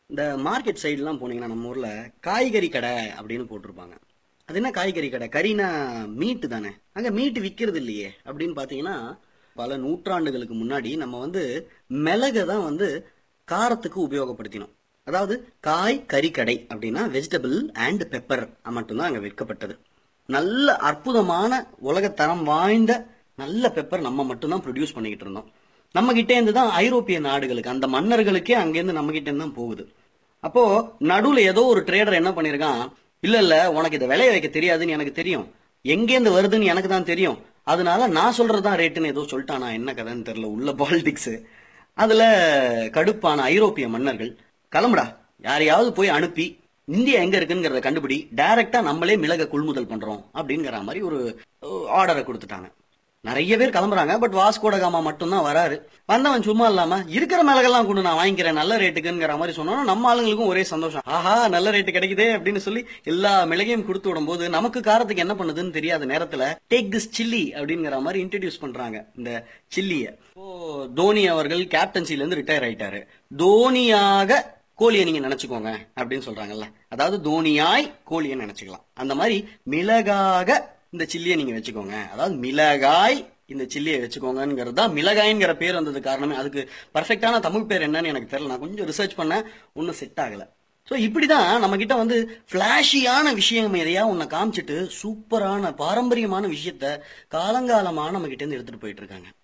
இந்த மார்க்கெட் சைடுலாம் போனீங்கன்னா நம்ம ஊர்ல காய்கறி கடை அப்படின்னு போட்டிருப்பாங்க அது என்ன காய்கறி கடை கறினா மீட்டு தானே அங்க மீட்டு விக்கிறது இல்லையே அப்படின்னு பாத்தீங்கன்னா பல நூற்றாண்டுகளுக்கு முன்னாடி நம்ம வந்து மிளகை தான் வந்து காரத்துக்கு உபயோகப்படுத்தினோம் அதாவது காய் கறி கடை அப்படின்னா வெஜிடபிள் அண்ட் பெப்பர் மட்டும்தான் அங்க விற்கப்பட்டது நல்ல அற்புதமான உலகத்தரம் வாய்ந்த நல்ல பெப்பர் நம்ம மட்டும்தான் ப்ரொடியூஸ் பண்ணிக்கிட்டு இருந்தோம் நம்ம கிட்டே இருந்து தான் ஐரோப்பிய நாடுகளுக்கு அந்த மன்னர்களுக்கே அங்கேருந்து நம்ம கிட்ட இருந்து தான் போகுது அப்போ நடுவுல ஏதோ ஒரு ட்ரேடர் என்ன பண்ணிருக்கான் இல்ல இல்ல உனக்கு இதை விளைய வைக்க தெரியாதுன்னு எனக்கு தெரியும் எங்கேருந்து வருதுன்னு எனக்கு தான் தெரியும் அதனால நான் சொல்றதுதான் ரேட்டுன்னு ஏதோ சொல்லிட்டானா என்ன கதைன்னு தெரியல உள்ள பாலிடிக்ஸ் அதுல கடுப்பான ஐரோப்பிய மன்னர்கள் கிளம்புடா யாரையாவது போய் அனுப்பி இந்தியா எங்க இருக்குங்கிறத கண்டுபிடி டைரக்டா நம்மளே மிளக கொள்முதல் பண்றோம் அப்படிங்கிற மாதிரி ஒரு ஆர்டரை கொடுத்துட்டாங்க நிறைய பேர் கிளம்புறாங்க பட் வாஸ்கோட காமா மட்டும்தான் வராரு வந்தவன் சும்மா இல்லாம இருக்கிற மிளகெல்லாம் கொண்டு நான் வாங்கிக்கிறேன் நல்ல ரேட்டுக்குங்கிற மாதிரி சொன்னோம் நம்ம ஆளுங்களுக்கும் ஒரே சந்தோஷம் ஆஹா நல்ல ரேட்டு கிடைக்குதே அப்படின்னு சொல்லி எல்லா மிளகையும் கொடுத்து விடும்போது நமக்கு காரத்துக்கு என்ன பண்ணுதுன்னு தெரியாத நேரத்துல டேக் திஸ் சில்லி அப்படிங்கிற மாதிரி இன்ட்ரடியூஸ் பண்றாங்க இந்த சில்லிய இப்போ தோனி அவர்கள் கேப்டன்சில இருந்து ரிட்டையர் ஆயிட்டாரு தோனியாக கோழியை நீங்க நினைச்சுக்கோங்க அப்படின்னு சொல்றாங்கல்ல அதாவது தோனியாய் கோழியை நினைச்சுக்கலாம் அந்த மாதிரி மிளகாக இந்த சில்லியை நீங்க வச்சுக்கோங்க அதாவது மிளகாய் இந்த சில்லியை வச்சுக்கோங்கிறது தான் மிளகாய்ங்கிற பேர் வந்தது காரணமே அதுக்கு பர்ஃபெக்டான தமிழ் பேர் என்னன்னு எனக்கு தெரியல நான் கொஞ்சம் ரிசர்ச் பண்ணேன் ஒன்றும் செட் ஆகல ஸோ இப்படிதான் நம்ம கிட்ட வந்து ஃபிளாஷியான விஷயம் எதையா உன்னை காமிச்சிட்டு சூப்பரான பாரம்பரியமான விஷயத்த காலங்காலமா நம்ம கிட்ட இருந்து எடுத்துட்டு போயிட்டு இருக்காங்க